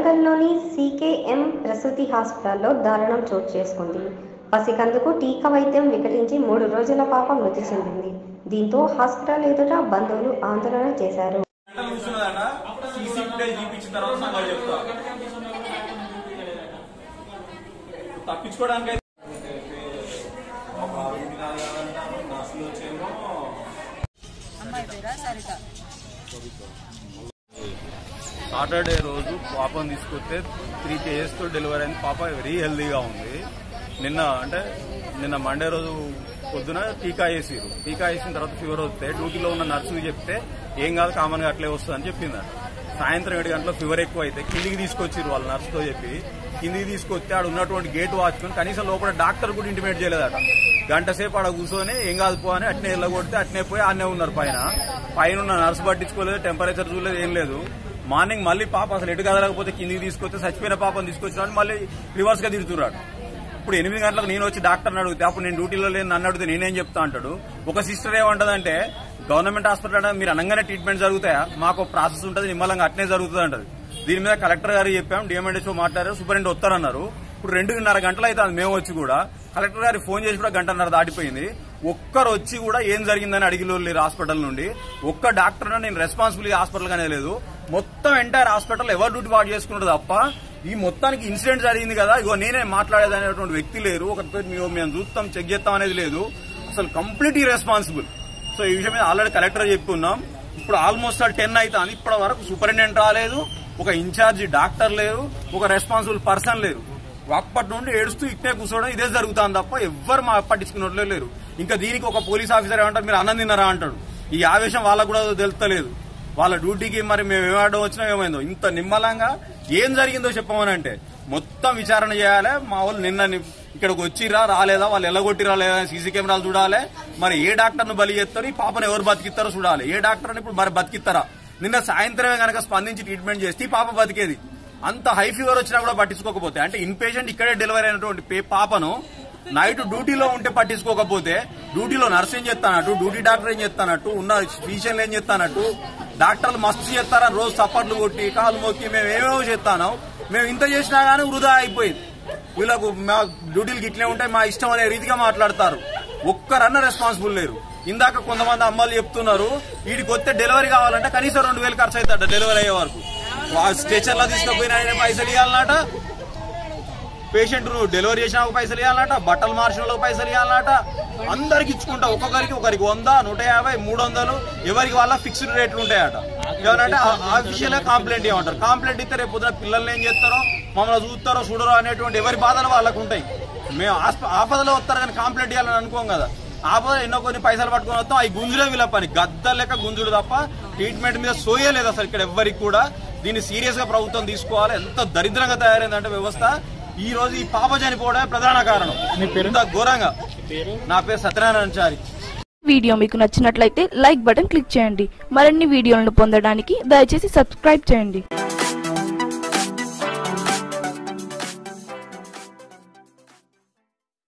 వరంగల్లోని CKM ప్రసూతి హాస్పిటల్లో దారుణం చోటు చేసుకుంది పసికందుకు టీకా వైద్యం వికటించి మూడు రోజుల పాప మృతి చెందింది దీంతో హాస్పిటల్ ఎదుట బంధువులు ఆందోళన చేశారు గంటలు కూర్చున్నదట సీసీ ఫుటేజ్ చూపించిన తర్వాత సంగతి చెప్తా తప్పించుకోవడానికి నర్సులు వచ్చేమో అమ్మాయి పేరా సరిత సాటర్డే రోజు పాపను తీసుకొస్తే త్రీ కేజెస్తో డెలివరీ అయింది పాప వెరీ హెల్దీగా ఉంది నిన్న అంటే నిన్న మండే రోజు పొద్దున టీకా వేసిరు టీకా వేసిన తర్వాత ఫీవర్ వస్తే డ్యూటీలో ఉన్న నర్సుకి చెప్తే ఏం కాదు కామన్గా అట్లే వస్తుందని చెప్పిందట సాయంత్రం ఏడు గంటల ఫీవర్ ఎక్కువ అయితే కిందికి తీసుకొచ్చిరు వాళ్ళ నర్సుతో చెప్పి కిందికి తీసుకొస్తే ఆడ ఉన్నటువంటి గేట్ వాచ్మెన్ కనీసం లోపల డాక్టర్ కూడా ఇంటిమేట్ చేయలేదట గంట సేపు ఆడ కూర్చొని ఏం కాదు పో అని అట్నే వెళ్ళగొడితే అట్నే పోయి ఆడనే ఉన్నారు పైన పైన ఉన్న నర్సు పట్టించుకోలేదు టెంపరేచర్ చూడలేదు ఏం లేదు మార్నింగ్ మళ్ళీ పాప అసలు ఎటు కదలకపోతే కిందికి తీసుకొస్తే చచ్చిపోయిన పాపను తీసుకొచ్చినాడు మళ్ళీ రివర్స్ గా తిడుతున్నాడు ఇప్పుడు ఎనిమిది గంటలకు నేను వచ్చి డాక్టర్ని అడిగితే అప్పుడు నేను డ్యూటీలో లేని నన్ను అడిగితే నేనేం చెప్తా అంటాడు ఒక సిస్టర్ ఏమంటదంటే గవర్నమెంట్ హాస్పిటల్ అంటే మీరు అనగానే ట్రీట్మెంట్ జరుగుతాయా మాకు ప్రాసెస్ ఉంటుంది నిమ్మలంగా అట్నే జరుగుతుంది అంటది దీని మీద కలెక్టర్ గారు చెప్పాం డిఎంఎడ్హెచ్ఓ మాట్లాడారు సూపరింటెండెంట్ వస్తారన్నారు ఇప్పుడు రెండున్నర గంటలు అయితే అది మేము వచ్చి కూడా కలెక్టర్ గారికి ఫోన్ చేసి కూడా గంటన్నర దాటిపోయింది ఒక్కరు వచ్చి కూడా ఏం జరిగిందని అడిగిలోరు లేరు హాస్పిటల్ నుండి ఒక్క డాక్టర్ నేను రెస్పాన్సిబిలిటీ హాస్పిటల్ గానే లేదు మొత్తం ఎంటైర్ హాస్పిటల్ ఎవరు డ్యూటీ వాడు చేసుకున్నాడు తప్ప ఈ మొత్తానికి ఇన్సిడెంట్ జరిగింది కదా ఇగో నేనే మాట్లాడేదనేటువంటి వ్యక్తి లేరు ఒక మేము మేము చూస్తాం చెక్ చేస్తాం అనేది లేదు అసలు కంప్లీట్ రెస్పాన్సిబుల్ సో ఈ విషయం మీద ఆల్రెడీ కలెక్టర్ చెప్పుకున్నాం ఇప్పుడు ఆల్మోస్ట్ ఆల్ టెన్ అవుతుంది ఇప్పటి వరకు సూపరింటెండెంట్ రాలేదు ఒక ఇన్ఛార్జి డాక్టర్ లేరు ఒక రెస్పాన్సిబుల్ పర్సన్ లేరు అప్పటి నుండి ఏడుస్తూ ఇట్నే కూర్చోవడం ఇదే జరుగుతుంది తప్ప ఎవ్వరు మా పట్టించుకున్నట్లే లేరు ఇంకా దీనికి ఒక పోలీస్ ఆఫీసర్ ఏమంటారు మీరు అన్నం తిన్నారా అంటాడు ఈ ఆవేశం వాళ్ళకు కూడా తెలుస్తలేదు వాళ్ళ డ్యూటీకి మరి మేము ఏమాడడం వచ్చినా ఏమైందో ఇంత నిమ్మలంగా ఏం జరిగిందో చెప్పమని అంటే మొత్తం విచారణ చేయాలి మా వాళ్ళు నిన్న ని- ఇక్కడికి వచ్చిరా రాలేదా వాళ్ళు ఎల్లగొట్టిరా లేదా సీసీ కెమెరాలు చూడాలి మరి ఏ డాక్టర్ను బలి చేస్తారు ఈ పాపను ఎవరు బతికిస్తారో చూడాలి ఏ డాక్టర్ని ఇప్పుడు మరి బతికిస్తారా నిన్న సాయంత్రమే గనక స్పందించి ట్రీట్మెంట్ చేస్తే ఈ పాప బతికేది అంత హై ఫీవర్ వచ్చినా కూడా పట్టించుకోకపోతే అంటే ఇన్ పేషెంట్ ఇక్కడే డెలివరీ అయినటువంటి పే- పాపను నైట్ డ్యూటీలో ఉంటే పట్టించుకోకపోతే డ్యూటీలో నర్స్ ఏం చేస్తానట్టు డ్యూటీ డాక్టర్ ఏం చేస్తానట్టు ఉన్న ఫిజిషియన్లు ఏం చేస్తానట్టు డాక్టర్లు మస్తు చేస్తారని రోజు సప్పట్లు కొట్టి కాలు మొక్కి మేము ఏమేమో చేస్తాను మేము ఇంత చేసినా గానీ వృధా అయిపోయింది వీళ్ళకు మా డ్యూటీలు ఇట్లే ఉంటాయి మా ఇష్టం అనే రీతిగా మాట్లాడతారు ఒక్కరన్న రెస్పాన్సిబుల్ లేరు ఇందాక కొంతమంది అమ్మాయిలు చెప్తున్నారు వీడికి వస్తే డెలివరీ కావాలంటే కనీసం రెండు వేలు ఖర్చు అవుతాడ డెలివరీ అయ్యే వరకు స్టేషన్ లో తీసుకుపోయిన ఆయన పైసలు ఇవ్వాలన్నట పేషెంట్ డెలివరీ చేసిన ఒక పైసలు ఇవ్వాలన్నట బట్టలు మార్చిన వాళ్ళకి పైసలు ఇవ్వాలన్నట అందరికి ఇచ్చుకుంటా ఒక్కొక్కరికి ఒకరికి వంద నూట యాభై మూడు వందలు ఎవరికి వాళ్ళ ఫిక్స్డ్ రేట్లు ఉంటాయట ఏమనంటే ఆఫీషియల్ కంప్లైంట్ ఇవ్వమంటారు కంప్లైంట్ ఇస్తే రేపు పొద్దున పిల్లల్ని ఏం చేస్తారో మమ్మల్ని చూస్తారో చూడరో అనేటువంటి ఎవరి బాధలు వాళ్ళకు ఉంటాయి మేము ఆస్ప- ఆపదలో వస్తారు కానీ కంప్లైంట్ ఇవ్వాలని అనుకోం కదా ఆపద ఎన్నో కొన్ని పైసలు పట్టుకొని వస్తాం అవి గుంజులే వీళ్ళ పని గద్ద లెక్క గుంజుడు తప్ప ట్రీట్మెంట్ మీద సోయలేదు అసలు ఇక్కడ ఎవ్వరికి కూడా దీన్ని సీరియస్ గా ప్రభుత్వం తీసుకోవాలి ఎంత దరిద్రంగా తయారైందంటే వ్యవస్థ ఈ రోజు ఈ పాప చనిపోవడమే ప్రధాన కారణం ఇంత ఘోరంగా నా పేరు సత్యనారాయణ వీడియో మీకు నచ్చినట్లయితే లైక్ బటన్ క్లిక్ చేయండి మరిన్ని వీడియోలను పొందడానికి దయచేసి సబ్స్క్రైబ్ చేయండి